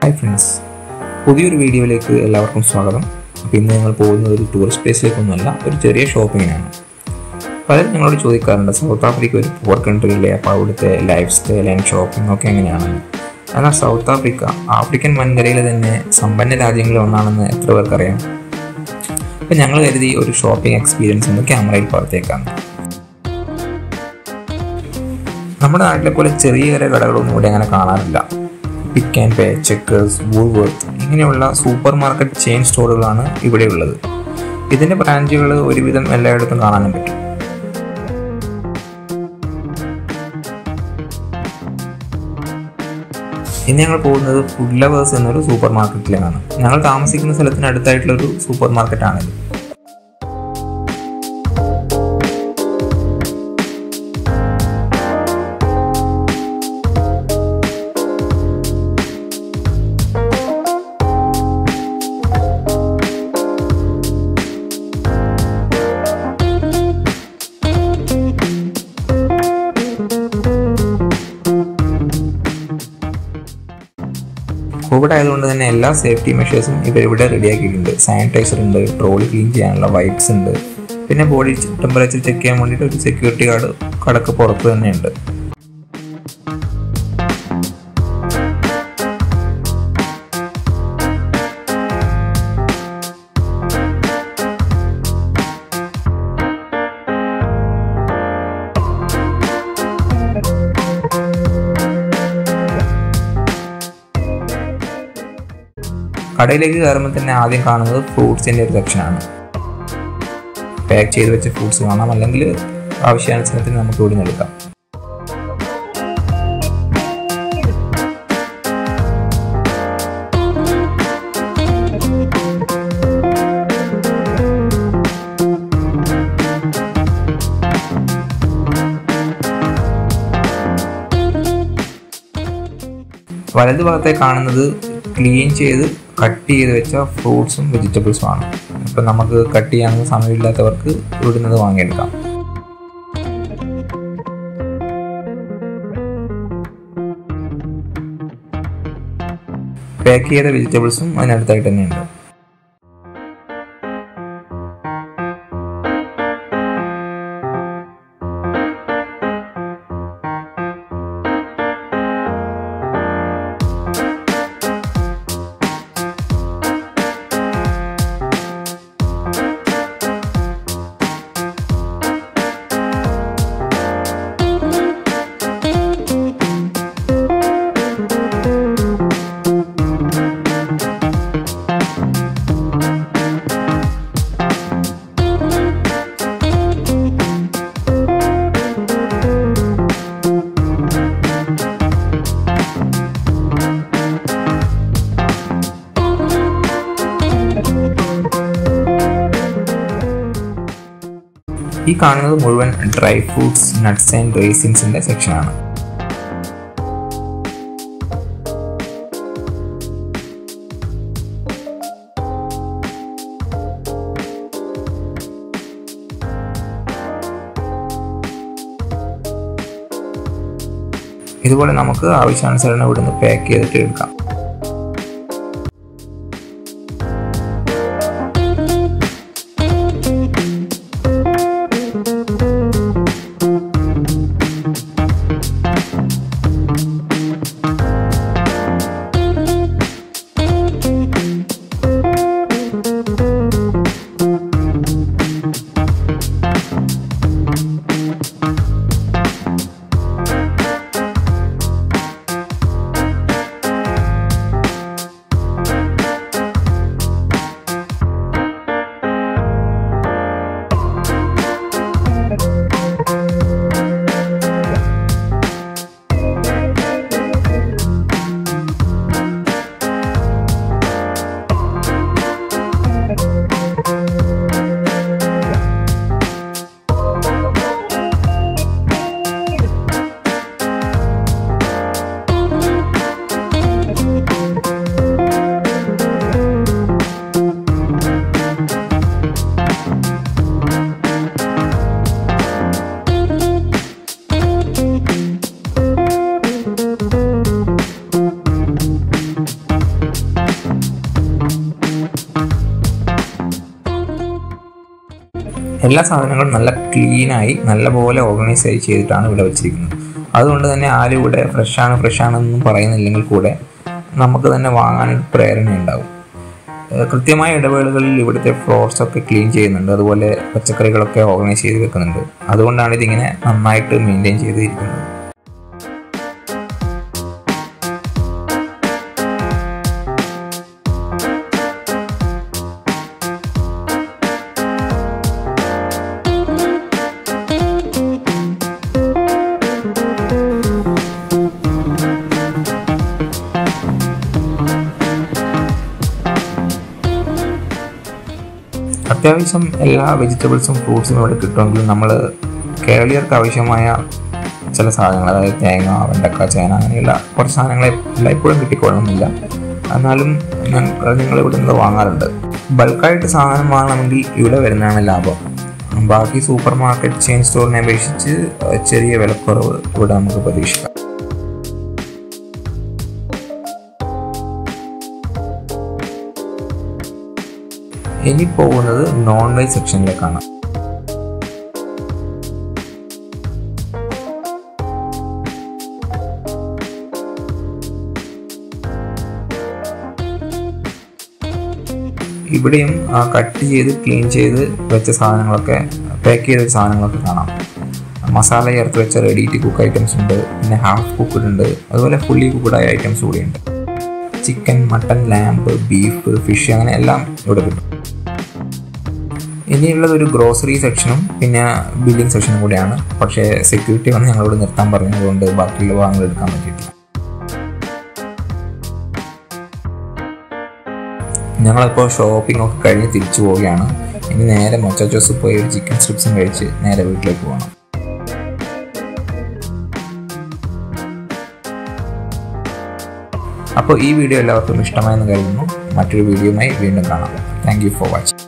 hi friends പുതിയൊരു വീഡിയോയിലേക്ക് എല്ലാവർക്കും സ്വാഗതം അപ്പോൾ ഇന്ന് ഞങ്ങൾ പോകുന്നത് ഒരു ടൂറിസ്റ്റ് പ്ലേസിലേക്കൊന്നുമല്ല ഒരു ചെറിയ ഷോപ്പിങ്ങിനാണ് പലരും ഞങ്ങളോട് ചോദിക്കാറുണ്ട് സൗത്ത് ആഫ്രിക്ക ഒരു പുവർ കൺട്രിയിലെ അപ്പോൾ അവിടുത്തെ ലൈഫ് സ്റ്റൈൽ ആൻഡ് ഷോപ്പിംഗ് ഒക്കെ എങ്ങനെയാണെന്ന് എന്നാൽ സൗത്ത് ആഫ്രിക്ക ആഫ്രിക്കൻ വൻകരയിലെ തന്നെ സമ്പന്ന രാജ്യങ്ങളിൽ ഒന്നാണെന്ന് എത്ര പേർക്കറിയാം അപ്പോൾ ഞങ്ങൾ കരുതി ഒരു ഷോപ്പിംഗ് എക്സ്പീരിയൻസ് ഒന്ന് ക്യാമറയിൽ പകർത്തേക്കാം നമ്മുടെ നാട്ടിലെ പോലെ ചെറിയ ചെറിയ കടകളൊന്നും ഇവിടെ അങ്ങനെ കാണാറില്ല pick and pay Checkers Woolworth ഇങ്ങനെയുള്ള സൂപ്പർ മാർക്കറ്റ് ചെയിൻ സ്റ്റോറുകളാണ് ഇവിടെ ഉള്ളത് ഇതിൻ്റെ ബ്രാഞ്ചുകൾ ഒരുവിധം എല്ലായിടത്തും കാണാനും പറ്റും ഇന്ന് ഞങ്ങൾ പോകുന്നത് ഫുഡ് ലവേഴ്സ് എന്നൊരു സൂപ്പർ മാർക്കറ്റിലാണ് ഞങ്ങൾ താമസിക്കുന്ന സ്ഥലത്തിന് അടുത്തായിട്ടുള്ള ഒരു സൂപ്പർ മാർക്കറ്റാണിത് കോവിഡ് ആയതുകൊണ്ട് തന്നെ എല്ലാ സേഫ്റ്റി മെഷേഴ്സും ഇവർ ഇവിടെ റെഡിയാക്കിയിട്ടുണ്ട് സാനിറ്റൈസർ ഉണ്ട് ട്രോളി ക്ലീൻ ചെയ്യാനുള്ള വൈപ്സ് ഉണ്ട് പിന്നെ ബോഡി ടെമ്പറേച്ചർ ചെക്ക് ചെയ്യാൻ വേണ്ടിയിട്ട് ഒരു സെക്യൂരിറ്റി ഗാർഡ് കടക്ക് പുറത്ത് തന്നെയുണ്ട് കടയിലേക്ക് കയറുമ്പോൾ തന്നെ ആദ്യം കാണുന്നത് ഫ്രൂട്ട്സിൻ്റെ ഒരു സെക്ഷനാണ് പാക്ക് ചെയ്ത് വെച്ച ഫ്രൂട്ട്സ് കാണാം അല്ലെങ്കിൽ ആവശ്യാനുസരണത്തിന് നമുക്ക് ഇവിടെ നിന്ന് എടുക്കാം വലതു ഭാഗത്തെ കാണുന്നത് ക്ലീൻ ചെയ്ത് കട്ട് ചെയ്ത് വെച്ച ഫ്രൂട്ട്സും വെജിറ്റബിൾസും ആണ് ഇപ്പം നമുക്ക് കട്ട് ചെയ്യാനൊന്നും സമയമില്ലാത്തവർക്ക് ഇവിടുന്നത് വാങ്ങിയെടുക്കാം പാക്ക് ചെയ്ത വെജിറ്റബിൾസും അതിനടുത്തായിട്ട് തന്നെയുണ്ട് ഈ കാണുന്നത് മുഴുവൻ ഡ്രൈ ഫ്രൂട്ട്സ് നട്ട്സ് ആൻഡ് റേസിൻസിന്റെ സെക്ഷനാണ് ഇതുപോലെ നമുക്ക് ആവശ്യാനുസരണം ഇവിടുന്ന് പാക്ക് ചെയ്തിട്ട് എടുക്കാം എല്ലാ സാധനങ്ങളും നല്ല ക്ലീനായി നല്ലപോലെ ഓർഗനൈസ് ചെയ്തിട്ടാണ് ഇവിടെ വെച്ചിരിക്കുന്നത് അതുകൊണ്ട് തന്നെ ആരും ഇവിടെ ഫ്രഷാണ് ഫ്രഷാണെന്നൊന്നും പറയുന്നില്ലെങ്കിൽ കൂടെ നമുക്ക് തന്നെ വാങ്ങാനൊരു പ്രേരണ ഉണ്ടാവും ഏഹ് കൃത്യമായ ഇടവേളകളിൽ ഇവിടുത്തെ ഫ്ലോർസ് ഒക്കെ ക്ലീൻ ചെയ്യുന്നുണ്ട് അതുപോലെ പച്ചക്കറികളൊക്കെ ഓർഗനൈസ് ചെയ്ത് വെക്കുന്നുണ്ട് അതുകൊണ്ടാണ് ഇതിങ്ങനെ നന്നായിട്ട് മെയിൻറ്റെയിൻ ചെയ്തിരിക്കുന്നത് അത്യാവശ്യം എല്ലാ വെജിറ്റബിൾസും ഫ്രൂട്ട്സും ഇവിടെ കിട്ടുമെങ്കിലും നമ്മൾ കേരളീയർക്ക് ആവശ്യമായ ചില സാധനങ്ങൾ അതായത് തേങ്ങ വെണ്ടക്ക ചേന അങ്ങനെയുള്ള കുറച്ച് സാധനങ്ങൾ എല്ലായ്പ്പോഴും കിട്ടിക്കൊള്ളണമെന്നില്ല എന്നാലും ഞാൻ നിങ്ങൾ ഇവിടെ നിന്ന് വാങ്ങാറുണ്ട് ബൾക്കായിട്ട് സാധനം വാങ്ങണമെങ്കിൽ ഇവിടെ വരുന്നതാണ് ലാഭം ബാക്കി സൂപ്പർ മാർക്കറ്റ് ചെയിൻ സ്റ്റോറിനെ അപേക്ഷിച്ച് ചെറിയ വിലക്കുറവ് ഇവിടെ നമുക്ക് പ്രതീക്ഷിക്കാം ഇനി പോകുന്നത് നോൺ വെജ് സെക്ഷനിലേക്കാണ് ഇവിടെയും ആ കട്ട് ചെയ്ത് ക്ലീൻ ചെയ്ത് വെച്ച സാധനങ്ങളൊക്കെ പാക്ക് ചെയ്ത സാധനങ്ങളൊക്കെ കാണാം മസാല ചേർത്ത് വെച്ച റെഡി ടു കുക്ക് ഐറ്റംസ് ഉണ്ട് പിന്നെ ഹാഫ് കുക്ക്ഡ് ഉണ്ട് അതുപോലെ ഫുള്ളി കുക്ക്ഡായ ഐറ്റംസ് കൂടിയുണ്ട് chicken mutton lamb beef fish അങ്ങനെ എല്ലാം ഇവിടെ കിട്ടും ഇനിയുള്ളത് ഒരു ഗ്രോസറി സെക്ഷനും പിന്നെ ബില്ലിംഗ് സെക്ഷനും കൂടിയാണ് പക്ഷേ സെക്യൂരിറ്റി വന്ന് ഞങ്ങളോട് നിർത്താൻ പറഞ്ഞതുകൊണ്ട് ബാക്കിയുള്ള ഭാഗങ്ങൾ എടുക്കാൻ പറ്റിയിട്ടില്ല ഞങ്ങളിപ്പോൾ ഷോപ്പിംഗ് ഒക്കെ കഴിഞ്ഞ് തിരിച്ചു പോവുകയാണ് ഇനി നേരെ മൊച്ചാച്ചോസ് പോയി ഒരു ചിക്കൻ സ്ട്രിപ്സും കഴിച്ച് നേരെ വീട്ടിലേക്ക് പോകണം അപ്പോൾ ഈ വീഡിയോ എല്ലാവർക്കും ഇഷ്ടമായെന്ന് കരുതുന്നു മറ്റൊരു വീഡിയോയുമായി വീണ്ടും കാണാം താങ്ക് യു ഫോർ വാച്ചിങ്